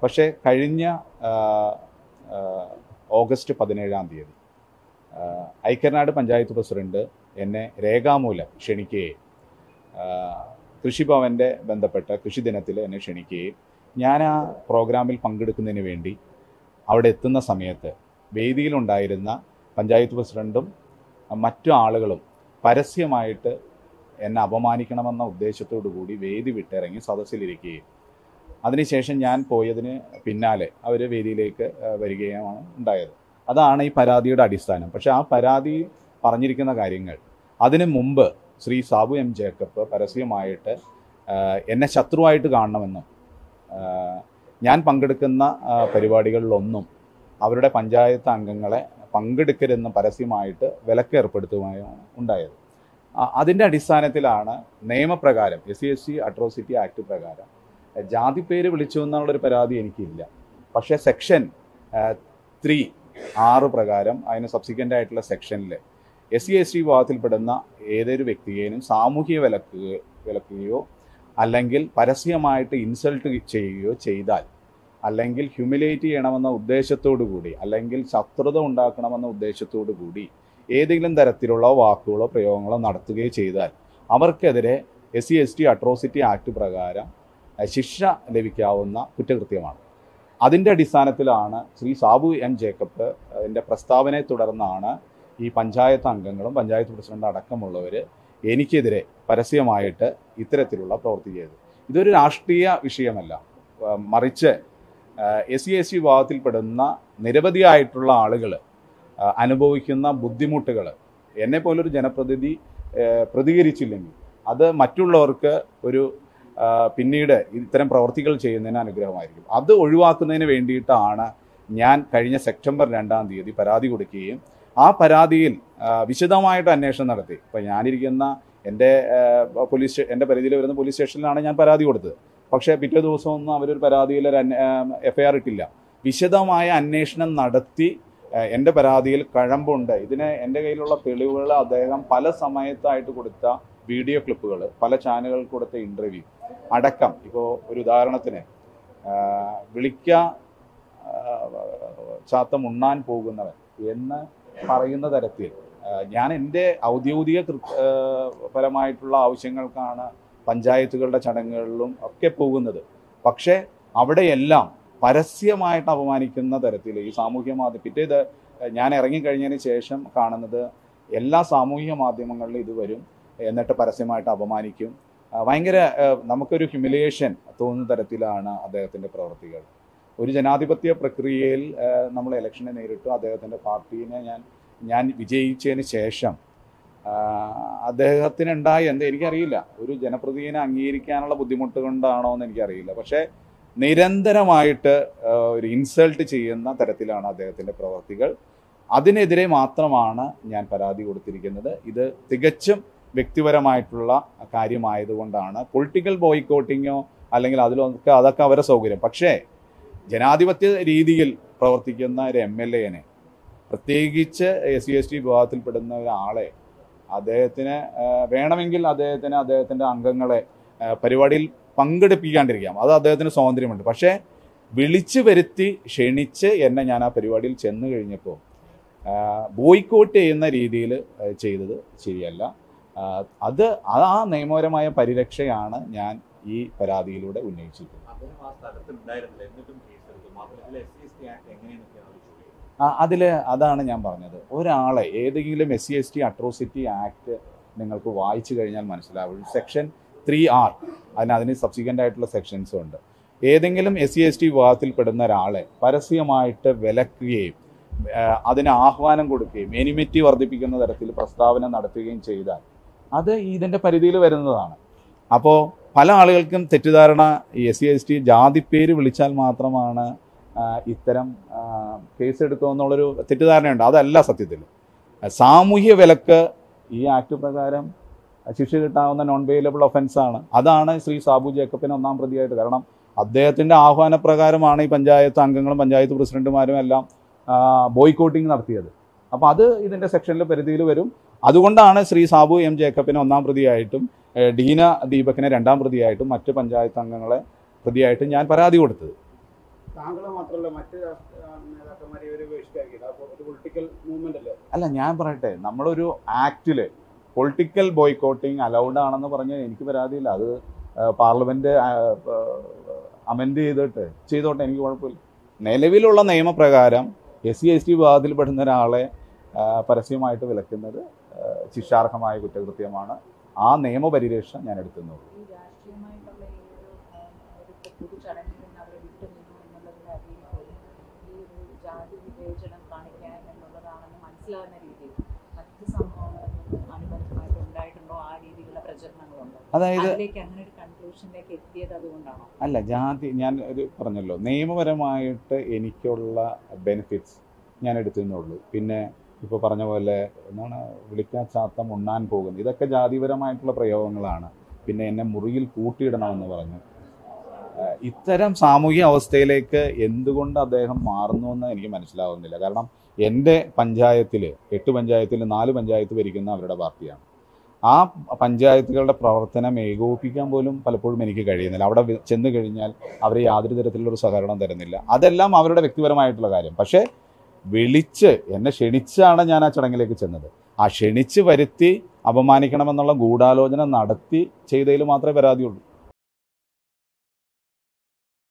പക്ഷേ കഴിഞ്ഞ ആ, ആ, ഓഗസ്റ്റ് പതിനേഴാം തീയതി ആ, ഐക്യനാട് പഞ്ചായത്ത് പ്രസിഡന്റ് എന്നെ രേഖാമൂലം ക്ഷണിക്കുകയും ആ, കൃഷിഭവൻ്റെ ബന്ധപ്പെട്ട കൃഷി ദിനത്തിൽ എന്നെ ക്ഷണിക്കുകയും ഞാൻ ആ പ്രോഗ്രാമിൽ പങ്കെടുക്കുന്നതിന് വേണ്ടി അവിടെ എത്തുന്ന സമയത്ത് വേദിയിലുണ്ടായിരുന്ന പഞ്ചായത്ത് പ്രസിഡന്റും മറ്റു ആളുകളും പരസ്യമായിട്ട് എന്നെ അപമാനിക്കണമെന്ന ഉദ്ദേശത്തോടു കൂടി വേദി വിട്ടിറങ്ങി സദസ്സിലിരിക്കുകയും അതിനുശേഷം ഞാൻ പോയതിന് പിന്നാലെ അവർ വേദിയിലേക്ക് ആ, വരികയുമാണ് ഉണ്ടായത് അതാണ് ഈ പരാതിയുടെ അടിസ്ഥാനം പക്ഷേ ആ പരാതി പറഞ്ഞിരിക്കുന്ന കാര്യങ്ങൾ അതിനു മുമ്പ് ശ്രീ സാബു എം ജേക്കബ് പരസ്യമായിട്ട് ആ, എന്നെ ശത്രുവായിട്ട് കാണണമെന്നും ആ, ഞാൻ പങ്കെടുക്കുന്ന ആ, പരിപാടികളിലൊന്നും അവരുടെ പഞ്ചായത്ത് അംഗങ്ങളെ പങ്കെടുക്കരുതെന്ന് പരസ്യമായിട്ട് വിലക്ക് ഏർപ്പെടുത്തുകയാണ് ഉണ്ടായത് ആ, അതിൻ്റെ അടിസ്ഥാനത്തിലാണ് നിയമപ്രകാരം S C S C atrocity act പ്രകാരം ജാതി പേര് വിളിച്ചു എന്നുള്ളൊരു പരാതി എനിക്കില്ല പക്ഷേ സെക്ഷൻ ത്രീ ആറ് പ്രകാരം അതിന് സബ്സിക്വൻ്റ് ആയിട്ടുള്ള സെക്ഷനിൽ എസ് സി എസ് ടി വിഭാഗത്തിൽപ്പെടുന്ന ഏതൊരു വ്യക്തിയെയും സാമൂഹിക വിലക്ക് വിലക്കുകയോ അല്ലെങ്കിൽ പരസ്യമായിട്ട് ഇൻസൾട്ട് ചെയ്യുകയോ ചെയ്താൽ അല്ലെങ്കിൽ ഹ്യൂമിലേറ്റ് ചെയ്യണമെന്ന ഉദ്ദേശത്തോടു കൂടി അല്ലെങ്കിൽ ശത്രുത ഉണ്ടാക്കണമെന്ന ഉദ്ദേശത്തോടു കൂടി ഏതെങ്കിലും തരത്തിലുള്ള വാക്കുകളോ പ്രയോഗങ്ങളോ നടത്തുകയോ ചെയ്താൽ അവർക്കെതിരെ S C S T atrocity act പ്രകാരം അഹ് ശിക്ഷ ലഭിക്കാവുന്ന കുറ്റകൃത്യമാണ് അതിൻ്റെ അടിസ്ഥാനത്തിലാണ് ശ്രീ സാബു എം ജേക്കബ് എൻ്റെ പ്രസ്താവനയെ തുടർന്നാണ് ഈ പഞ്ചായത്ത് അംഗങ്ങളും പഞ്ചായത്ത് പ്രസിഡന്റ് അടക്കമുള്ളവർ എനിക്കെതിരെ പരസ്യമായിട്ട് ഇത്തരത്തിലുള്ള പ്രവൃത്തി ചെയ്തത് ഇതൊരു രാഷ്ട്രീയ വിഷയമല്ല ആ, മറിച്ച് എസ് സി എസ് സി വിഭാഗത്തിൽപ്പെടുന്ന നിരവധിയായിട്ടുള്ള ആളുകൾ അനുഭവിക്കുന്ന ബുദ്ധിമുട്ടുകൾ എന്നെ പോലൊരു ജനപ്രതിനിധി ആ, പ്രതികരിച്ചില്ലെങ്കിൽ അത് മറ്റുള്ളവർക്ക് ഒരു ആ, പിന്നീട് ഇത്തരം പ്രവർത്തികൾ ചെയ്യുന്നതിന് അനുഗ്രഹമായിരിക്കും അത് ഒഴിവാക്കുന്നതിന് വേണ്ടിയിട്ടാണ് ഞാൻ കഴിഞ്ഞ സെപ്റ്റംബർ രണ്ടാം തീയതി പരാതി കൊടുക്കുകയും ആ പരാതിയിൽ ആ, വിശദമായിട്ട് അന്വേഷണം നടത്തി ഇപ്പം ഞാനിരിക്കുന്ന എൻ്റെ ആ, പോലീസ് സ്റ്റേ- എൻ്റെ പരിധിയിൽ വരുന്ന പോലീസ് സ്റ്റേഷനിലാണ് ഞാൻ പരാതി കൊടുത്തത് പക്ഷേ പിറ്റേ ദിവസമൊന്നും അവരൊരു പരാതിയിൽ ഒരു എഫ് ഐ ആർ ഇട്ടില്ല വിശദമായ അന്വേഷണം നടത്തി ആ, എൻ്റെ പരാതിയിൽ കഴമ്പുണ്ട് ഇതിന് എൻ്റെ കയ്യിലുള്ള തെളിവുകൾ അദ്ദേഹം പല സമയത്തായിട്ട് കൊടുത്ത വീഡിയോ ക്ലിപ്പുകൾ പല ചാനലുകൾക്ക് കൊടുത്ത ഇൻ്റർവ്യൂ അടക്കം ഇപ്പോൾ ഒരു ഉദാഹരണത്തിന് ആ, വിളിക്ക ആ, ചാത്തം ഉണ്ണാൻ പോകുന്നവൻ എന്ന് പറയുന്ന തരത്തിൽ ആ, ഞാൻ എൻ്റെ ഔദ്യോഗിക കൃ- ആ, പരമായിട്ടുള്ള ആവശ്യങ്ങൾക്കാണ് പഞ്ചായത്തുകളുടെ ചടങ്ങുകളിലും ഒക്കെ പോകുന്നത് പക്ഷേ അവിടെയെല്ലാം പരസ്യമായിട്ട് അപമാനിക്കുന്ന തരത്തിൽ ഈ സാമൂഹ്യ മാധ്യമം പിറ്റേത് ഞാൻ ഇറങ്ങിക്കഴിഞ്ഞതിന് ശേഷം കാണുന്നത് എല്ലാ സാമൂഹിക മാധ്യമങ്ങളിലും ഇത് വരും എന്നിട്ട് പരസ്യമായിട്ട് അപമാനിക്കും ആ, ഭയങ്കര ആ, നമുക്കൊരു ഹ്യൂമിലിയേഷൻ തോന്നുന്ന തരത്തിലാണ് അദ്ദേഹത്തിൻ്റെ പ്രവർത്തികൾ ഒരു ജനാധിപത്യ പ്രക്രിയയിൽ ആ, നമ്മൾ ഇലക്ഷനെ നേരിട്ടു അദ്ദേഹത്തിൻ്റെ പാർട്ടീനെ ഞാൻ ഞാൻ വിജയിച്ചതിന് ശേഷം ആ, അദ്ദേഹത്തിനുണ്ടായ എന്താ എനിക്കറിയില്ല ഒരു ജനപ്രതിനിധിയെ അംഗീകരിക്കാനുള്ള ബുദ്ധിമുട്ട് കൊണ്ടാണോ എന്ന് എനിക്കറിയില്ല പക്ഷേ നിരന്തരമായിട്ട് ആ, ഒരു ഇൻസൾട്ട് ചെയ്യുന്ന തരത്തിലാണ് അദ്ദേഹത്തിൻ്റെ പ്രവർത്തികൾ അതിനെതിരെ മാത്രമാണ് ഞാൻ പരാതി കൊടുത്തിരിക്കുന്നത് ഇത് തികച്ചും വ്യക്തിപരമായിട്ടുള്ള കാര്യമായതുകൊണ്ടാണ് പൊളിറ്റിക്കൽ ബോയ്ക്കോട്ടിങ്ങോ അല്ലെങ്കിൽ അതിലൊക്കെ അതൊക്കെ അവരുടെ സൗകര്യം പക്ഷേ ജനാധിപത്യ രീതിയിൽ പ്രവർത്തിക്കുന്ന ഒരു എം എൽ എനെ പ്രത്യേകിച്ച് എസ് സി എസ് ടി വിഭാഗത്തിൽപ്പെടുന്ന ഒരാളെ അദ്ദേഹത്തിന് ആ, വേണമെങ്കിൽ അദ്ദേഹത്തിന് അദ്ദേഹത്തിൻ്റെ അംഗങ്ങളെ ആ, പരിപാടിയിൽ പങ്കെടുപ്പിക്കാണ്ടിരിക്കാം അത് അദ്ദേഹത്തിന് സ്വാതന്ത്ര്യമുണ്ട് പക്ഷേ വിളിച്ചു വരുത്തി ക്ഷണിച്ച് എന്നെ ഞാൻ ആ പരിപാടിയിൽ ചെന്ന് കഴിഞ്ഞപ്പോൾ ബോയ്ക്കോട്ട് ചെയ്യുന്ന രീതിയിൽ ചെയ്തത് ശരിയല്ല ആ, അത് ആ നിയമപരമായ പരിരക്ഷയാണ് ഞാൻ ഈ പരാതിയിലൂടെ ഉന്നയിച്ചിരിക്കുന്നത് അദ്ദേഹം ആ സ്ഥലത്ത് ഉണ്ടായിരുന്നില്ല എന്നിട്ടും കേസെടുത്തു മാത്രമല്ല S C S T act എങ്ങനെയെന്നൊക്കെയാണ് അവർ ചോദിക്കുന്നത് അതിൽ അതാണ് ഞാൻ പറഞ്ഞത് ഒരാളെ ഏതെങ്കിലും S C S T atrocity act നിങ്ങൾക്ക് വായിച്ചു കഴിഞ്ഞാൽ മനസ്സിലാവും സെക്ഷൻ ത്രീ ആർ അതിന് അതിന് സബ്സിക്വൻ്റ് ആയിട്ടുള്ള സെക്ഷൻസും ഉണ്ട് ഏതെങ്കിലും എസ് സി എസ് ടി വിഭാഗത്തിൽപ്പെടുന്ന ഒരാളെ പരസ്യമായിട്ട് വിലക്കുകയും ആ, അതിന് ആഹ്വാനം കൊടുക്കുകയും എനിമിറ്റി വർദ്ധിപ്പിക്കുന്ന തരത്തിൽ പ്രസ്താവന നടത്തുകയും ചെയ്താൽ അത് ഇതിൻ്റെ പരിധിയിൽ വരുന്നതാണ് അപ്പോൾ പല ആളുകൾക്കും തെറ്റിദ്ധാരണ ഈ എസ് സി എസ് ടി ജാതിപ്പേര് വിളിച്ചാൽ മാത്രമാണ് ആ, ഇത്തരം ആ, കേസെടുക്കുമെന്നുള്ളൊരു തെറ്റിദ്ധാരണയുണ്ട് അതല്ല സത്യത്തിൽ സാമൂഹ്യ വിലക്ക് ഈ ആക്ട് പ്രകാരം ശിക്ഷ കിട്ടാവുന്ന നോൺ വെയിലബിൾ ഒഫൻസാണ് അതാണ് ശ്രീ സാബു ജേക്കബിന് ഒന്നാം പ്രതിയായിട്ട് കാരണം അദ്ദേഹത്തിൻ്റെ ആഹ്വാനപ്രകാരമാണ് ഈ പഞ്ചായത്ത് അംഗങ്ങളും പഞ്ചായത്ത് പ്രസിഡന്റുമാരും എല്ലാം ബോയ്ക്കോട്ടിങ് നടത്തിയത് അപ്പോൾ അത് ഇതിൻ്റെ സെക്ഷനിൽ പരിധിയിൽ വരും അതുകൊണ്ടാണ് ശ്രീ സാബു എം ജേക്കബിനെ ഒന്നാം പ്രതിയായിട്ടും ഏഹ് ഡീന ദീപകിനെ രണ്ടാം പ്രതിയായിട്ടും മറ്റ് പഞ്ചായത്ത് അംഗങ്ങളെ പ്രതിയായിട്ടും ഞാൻ പരാതി കൊടുത്തത് താങ്കളെ മാത്രമല്ല മറ്റ് രാഷ്ട്രീയ നേതാക്കന്മാരെ ഇവര് ബഹിഷ്കരിക്കില്ല അപ്പൊ ഒരു പൊളിറ്റിക്കൽ മൂവ്മെന്റ് അല്ലേ അല്ല ഞാൻ പറയട്ടെ നമ്മളൊരു ആക്റ്റില് പൊളിറ്റിക്കൽ ബോയ്ക്കോട്ടിങ് അലൗഡ് ആണെന്ന് പറഞ്ഞ് എനിക്ക് പരാതിയില്ല അത് പാർലമെന്റ് അമെൻഡ് ചെയ്തിട്ട് ചെയ്തോട്ടെ എനിക്ക് കുഴപ്പമില്ല നിലവിലുള്ള നിയമപ്രകാരം എസ് സി എസ് ടി വിഭാഗത്തിൽപ്പെടുന്ന ഒരാളെ ആ, പരസ്യമായിട്ട് വിലക്കുന്നത് ആ, ശിക്ഷാർഹമായ കുറ്റകൃത്യമാണ് ആ നിയമപരിരക്ഷ ഞാൻ എടുത്തുന്നുള്ളൂ ഈ രാഷ്ട്രീയമായിട്ടുള്ള ഈ ഒരു ആ, ഒരു പൊതു ചടങ്ങിൽ നിന്ന് അവരെ വിട്ടു നിന്നു എന്നുള്ളതിന്റെ അടിയിൽ പോലും ഈ ഒരു ജാതി വിവേചനം കാണിക്കാൻ എന്നുള്ളതാണെന്ന് മനസ്സിലാകുന്ന രീതിയിൽ മറ്റ് സംഭവങ്ങളൊന്നും അനുബന്ധമായിട്ട് ഉണ്ടായിട്ടുണ്ടോ ആ രീതിയിലുള്ള പ്രചരണങ്ങളുണ്ടോ അതായത് അതിലേക്ക് അങ്ങനെ ഒരു കൺക്ലൂഷനിലേക്ക് എത്തിയത് അതുകൊണ്ടാണോ അല്ല ജാതി ഞാൻ ഒരു പറഞ്ഞല്ലോ നിയമപരമായിട്ട് എനിക്കുള്ള ബെനിഫിറ്റ്സ് ഞാൻ എടുത്തുന്നുള്ളൂ പിന്നെ ഇപ്പോൾ പറഞ്ഞ പോലെ എന്താണ് വിളിക്കാൻ ചാത്തം ഉണ്ണാൻ പോകുന്നത് ഇതൊക്കെ ജാതിപരമായിട്ടുള്ള പ്രയോഗങ്ങളാണ് പിന്നെ എന്നെ മുറിയിൽ കൂട്ടിയിടണമെന്ന് പറഞ്ഞു ആഹ് ഇത്തരം സാമൂഹിക അവസ്ഥയിലേക്ക് എന്തുകൊണ്ട് അദ്ദേഹം മാറുന്നു എന്ന് എനിക്ക് മനസ്സിലാവുന്നില്ല കാരണം എൻ്റെ പഞ്ചായത്തിൽ എട്ട് പഞ്ചായത്തിൽ നാല് പഞ്ചായത്ത് ഭരിക്കുന്ന അവരുടെ പാർട്ടിയാണ് ആ പഞ്ചായത്തുകളുടെ പ്രവർത്തനം ഏകോപിപ്പിക്കാൻ പോലും പലപ്പോഴും എനിക്ക് കഴിയുന്നില്ല അവിടെ വി- ചെന്ന് കഴിഞ്ഞാൽ അവർ യാതൊരു തരത്തിലുള്ള ഒരു സഹകരണം തരുന്നില്ല അതെല്ലാം അവരുടെ വ്യക്തിപരമായിട്ടുള്ള കാര്യം പക്ഷേ വിളിച്ച് എന്നെ ക്ഷണിച്ചാണ് ഞാൻ ആ ചടങ്ങിലേക്ക് ചെന്നത് ആ ക്ഷണിച്ച് വരുത്തി അപമാനിക്കണമെന്നുള്ള ഗൂഢാലോചന നടത്തി ചെയ്തതിൽ മാത്രമേ പരാതിയുള്ളൂ